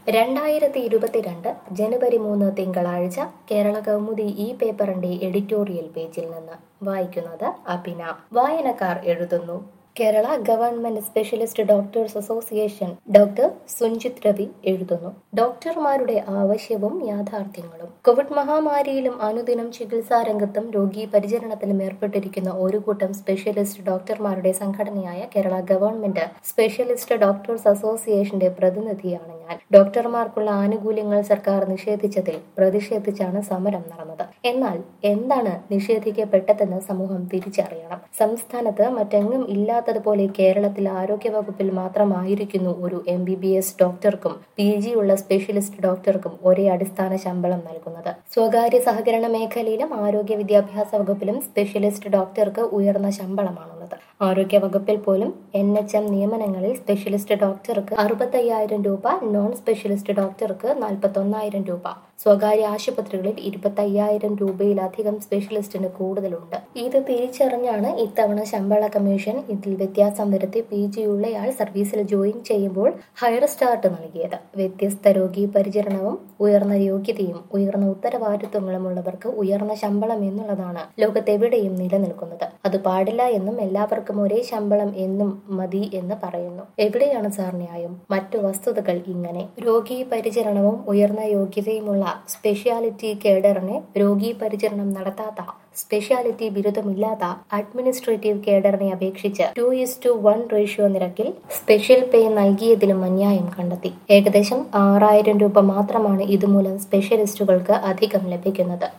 രണ്ടായിരത്തി ഇരുപത്തിരണ്ട് ജനുവരി മൂന്ന് തിങ്കളാഴ്ച കേരള കൗമുദി ഈ പേപ്പറിന്റെ എഡിറ്റോറിയൽ പേജിൽ നിന്ന് വായിക്കുന്നത് അഭിന വായനക്കാർ എഴുതുന്നു Kerala government specialist doctors association doctor Sunjith Ravi എഴുതുന്നു ഡോക്ടർമാരുടെ ആവശ്യവും യാഥാർത്ഥ്യങ്ങളും കോവിഡ് മഹാമാരിയിലും അനുദിനം ചികിത്സാ രംഗത്തും രോഗി പരിചരണത്തിലും ഏർപ്പെട്ടിരിക്കുന്ന ഒരു കൂട്ടം സ്പെഷ്യലിസ്റ്റ് ഡോക്ടർമാരുടെ സംഘടനയായ കേരള ഗവൺമെന്റ് സ്പെഷ്യലിസ്റ്റ് ഡോക്ടേഴ്സ് അസോസിയേഷന്റെ പ്രതിനിധിയാണ് ഞാൻ ഡോക്ടർമാർക്കുള്ള ആനുകൂല്യങ്ങൾ സർക്കാർ നിഷേധിച്ചതിൽ പ്രതിഷേധിച്ചാണ് സമരം നടന്നത് എന്നാൽ എന്താണ് നിഷേധിക്കപ്പെട്ടതെന്ന് സമൂഹം തിരിച്ചറിയണം സംസ്ഥാനത്ത് മറ്റെങ്ങും ഇല്ലാത്തതുപോലെ കേരളത്തിൽ ആരോഗ്യവകുപ്പിൽ മാത്രമായിരിക്കുന്നു ഒരു എം ബി ബി എസ് ഡോക്ടർക്കും പി ജി ഉള്ള സ്പെഷ്യലിസ്റ്റ് ഡോക്ടർക്കും ഒരേ അടിസ്ഥാന ശമ്പളം നൽകുന്നത് സ്വകാര്യ സഹകരണ മേഖലയിലും ആരോഗ്യ വിദ്യാഭ്യാസ വകുപ്പിലും സ്പെഷ്യലിസ്റ്റ് ഡോക്ടർക്ക് ഉയർന്ന ശമ്പളമാണുള്ളത് ആരോഗ്യ വകുപ്പിൽ പോലും എൻ എച്ച് എം നിയമനങ്ങളിൽ സ്പെഷ്യലിസ്റ്റ് ഡോക്ടർക്ക് അറുപത്തയ്യായിരം രൂപ നോൺ സ്പെഷ്യലിസ്റ്റ് ഡോക്ടർക്ക് നാൽപ്പത്തൊന്നായിരം രൂപ സ്വകാര്യ ആശുപത്രികളിൽ ഇരുപത്തയ്യായിരം രൂപയിലധികം സ്പെഷ്യലിസ്റ്റിന് കൂടുതലുണ്ട് ഇത് തിരിച്ചറിഞ്ഞാണ് ഇത്തവണ ശമ്പള കമ്മീഷൻ ഇതിൽ വ്യത്യാസം വരുത്തി പി ജി ഉള്ളയാൾ സർവീസിൽ ജോയിൻ ചെയ്യുമ്പോൾ ഹയർ സ്റ്റാർട്ട് നൽകിയത് വ്യത്യസ്ത രോഗി പരിചരണവും ഉയർന്ന യോഗ്യതയും ഉയർന്ന ഉത്തരവാദിത്വങ്ങളും ഉള്ളവർക്ക് ഉയർന്ന ശമ്പളം എന്നുള്ളതാണ് ലോകത്തെവിടെയും നിലനിൽക്കുന്നത് അത് പാടില്ല എന്നും എല്ലാവർക്കും ഒരേ ശമ്പളം എന്നും മതി എന്ന് പറയുന്നു എവിടെയാണ് സാർ ന്യായം മറ്റു വസ്തുതകൾ ഇങ്ങനെ രോഗി പരിചരണവും ഉയർന്ന യോഗ്യതയുമുള്ള സ്പെഷ്യാലിറ്റി കേഡറിനെ രോഗി പരിചരണം നടത്താത്ത സ്പെഷ്യാലിറ്റി ബിരുദമില്ലാത്ത അഡ്മിനിസ്ട്രേറ്റീവ് കേഡറിനെ അപേക്ഷിച്ച് two is to one ratio നിരക്കിൽ സ്പെഷ്യൽ പേ നൽകിയതിലും അന്യായം കണ്ടെത്തി ഏകദേശം ആറായിരം രൂപ മാത്രമാണ് ഇതുമൂലം സ്പെഷ്യലിസ്റ്റുകൾക്ക് അധികം ലഭിക്കുന്നത്